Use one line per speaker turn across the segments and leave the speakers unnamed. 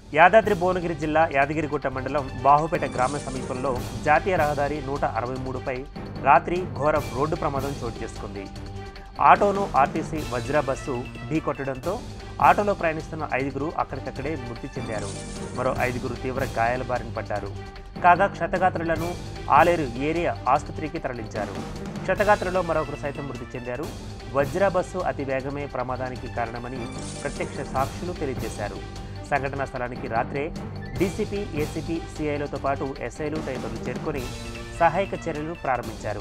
యాదాద్రి భువనగిరి జిల్లా యాదగిరిగుట్ట మండలం బాహుపేట గ్రామ సమీపంలో జాతీయ రహదారి నూట అరవై మూడుపై రాత్రి ఘోర రోడ్డు ప్రమాదం చోటు చేసుకుంది ఆటోను ఆర్టీసీ వజ్ర బస్సు ఢీకొట్టడంతో ఆటోలో ప్రయాణిస్తున్న ఐదుగురు అక్కడికక్కడే మృతి చెందారు మరో ఐదుగురు తీవ్ర గాయాల బారిన పడ్డారు కాగా క్షతగాత్రులను ఆలేరు ఏరియా ఆసుపత్రికి తరలించారు క్షతగాత్రలో మరొకరు సైతం మృతి చెందారు వజ్ర బస్సు అతి వేగమే ప్రమాదానికి కారణమని ప్రత్యక్ష సాక్షులు తెలియజేశారు సంఘటనా స్థలానికి రాత్రే డీసీపీ ఏసీపీ సిఐలతో పాటు ఎస్ఐలు తదితరులు చేరుకొని సహాయక చర్యలు ప్రారంభించారు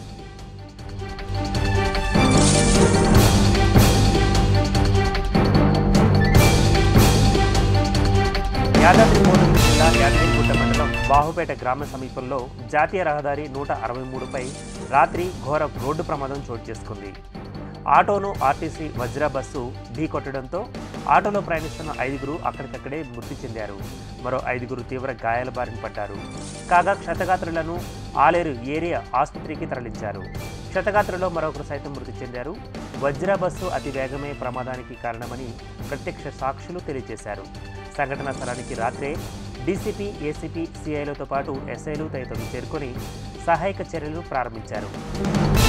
యాదాద్రి భువనగిరి జిల్లా యాదగిరిగుట్ట మండలం బాహుపేట గ్రామ సమీపంలో జాతీయ రహదారి నూట అరవై మూడుపై రాత్రి ఘోర రోడ్డు ప్రమాదం చోటు చేసుకుంది ఆటోను ఆర్టీసీ వజ్ర బస్సు ఢీకొట్టడంతో ఆటోలో ప్రయాణిస్తున్న ఐదుగురు అక్కడికక్కడే మృతి చెందారు మరో ఐదుగురు తీవ్ర గాయాల బారిన పడ్డారు కాగా క్షతగాత్రులను ఆలేరు ఏరియా ఆసుపత్రికి తరలించారు క్షతగాత్రలో మరొకరు సైతం మృతి చెందారు వజ్ర బస్సు అతి వేగమే ప్రమాదానికి కారణమని ప్రత్యక్ష సాక్షులు తెలియజేశారు సంఘటనా స్థలానికి రాత్రే డీసీపీ ఏసీపీ సిఐలతో పాటు ఎస్ఐలు తదితరులు చేరుకొని సహాయక చర్యలు ప్రారంభించారు